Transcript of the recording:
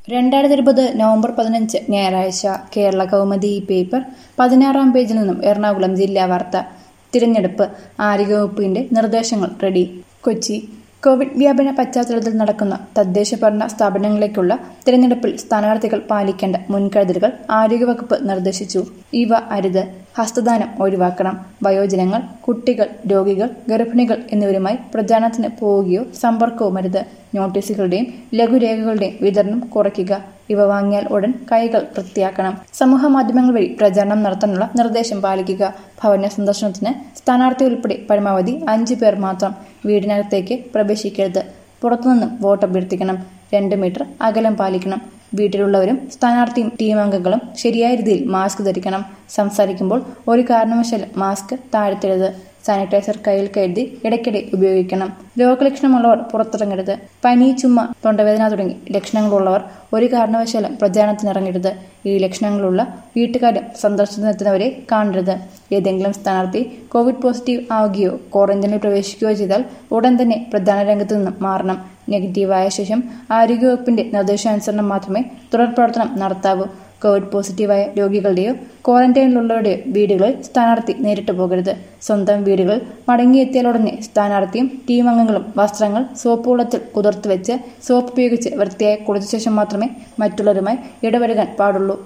രണ്ടായിരത്തി ഇരുപത് നവംബർ പതിനഞ്ച് ഞായറാഴ്ച കേരള കൗമുദി പേപ്പർ പതിനാറാം പേജിൽ നിന്നും എറണാകുളം ജില്ലാ വാർത്ത തിരഞ്ഞെടുപ്പ് ആരോഗ്യവകുപ്പിന്റെ നിർദ്ദേശങ്ങൾ റെഡി കൊച്ചി കോവിഡ് വ്യാപന പശ്ചാത്തലത്തിൽ നടക്കുന്ന തദ്ദേശ ഭരണ സ്ഥാപനങ്ങളിലേക്കുള്ള തിരഞ്ഞെടുപ്പിൽ സ്ഥാനാർത്ഥികൾ പാലിക്കേണ്ട മുൻകരുതലുകൾ ആരോഗ്യവകുപ്പ് നിർദ്ദേശിച്ചു ഇവ അരുത് ഹസ്തദാനം ഒഴിവാക്കണം വയോജനങ്ങൾ കുട്ടികൾ രോഗികൾ ഗർഭിണികൾ എന്നിവരുമായി പ്രചാരണത്തിന് പോവുകയോ സമ്പർക്കവും അരുത് നോട്ടീസുകളുടെയും ലഘുരേഖകളുടെയും വിതരണം കുറയ്ക്കുക ഇവ വാങ്ങിയാൽ ഉടൻ കൈകൾ വൃത്തിയാക്കണം സമൂഹ മാധ്യമങ്ങൾ വഴി പ്രചാരണം നടത്താനുള്ള നിർദ്ദേശം പാലിക്കുക ഭവന സന്ദർശനത്തിന് സ്ഥാനാർത്ഥി ഉൾപ്പെടെ പരമാവധി അഞ്ചു പേർ മാത്രം വീടിനകത്തേക്ക് പ്രവേശിക്കരുത് പുറത്തുനിന്നും വോട്ട് അഭ്യർത്ഥിക്കണം രണ്ട് മീറ്റർ അകലം പാലിക്കണം വീട്ടിലുള്ളവരും സ്ഥാനാർത്ഥിയും ടീം അംഗങ്ങളും ശരിയായ രീതിയിൽ മാസ്ക് ധരിക്കണം സംസാരിക്കുമ്പോൾ ഒരു കാരണവശാലും മാസ്ക് താഴ്ത്തരുത് സാനിറ്റൈസർ കയ്യിൽ കരുതി ഇടയ്ക്കിടെ ഉപയോഗിക്കണം രോഗലക്ഷണമുള്ളവർ പുറത്തിറങ്ങരുത് പനി ചുമ തൊണ്ടവേദന തുടങ്ങി ലക്ഷണങ്ങളുള്ളവർ ഒരു കാരണവശാലും പ്രചാരണത്തിനിറങ്ങരുത് ഈ ലക്ഷണങ്ങളുള്ള വീട്ടുകാരും സന്ദർശനത്തിനെത്തുന്നവരെ കാണരുത് ഏതെങ്കിലും സ്ഥാനാർത്ഥി കോവിഡ് പോസിറ്റീവ് ആവുകയോ ക്വാറന്റൈനിൽ പ്രവേശിക്കുകയോ ചെയ്താൽ ഉടൻ തന്നെ പ്രധാന രംഗത്തു നിന്നും മാറണം നെഗറ്റീവായ ശേഷം ആരോഗ്യവകുപ്പിന്റെ നിർദ്ദേശാനുസരണം മാത്രമേ തുടർ പ്രവർത്തനം നടത്താവൂ കോവിഡ് പോസിറ്റീവായ രോഗികളുടെയോ ക്വാറന്റൈനിലുള്ളവരുടെയോ വീടുകളിൽ സ്ഥാനാർത്ഥി നേരിട്ട് പോകരുത് സ്വന്തം വീടുകളിൽ മടങ്ങിയെത്തിയാലുടനെ സ്ഥാനാർത്ഥിയും ടീം അംഗങ്ങളും വസ്ത്രങ്ങൾ സോപ്പ് വെള്ളത്തിൽ കുതിർത്ത് വെച്ച് സോപ്പ് ഉപയോഗിച്ച് വൃത്തിയായി കുളിച്ച ശേഷം മാത്രമേ മറ്റുള്ളവരുമായി ഇടപഴകാൻ പാടുള്ളൂ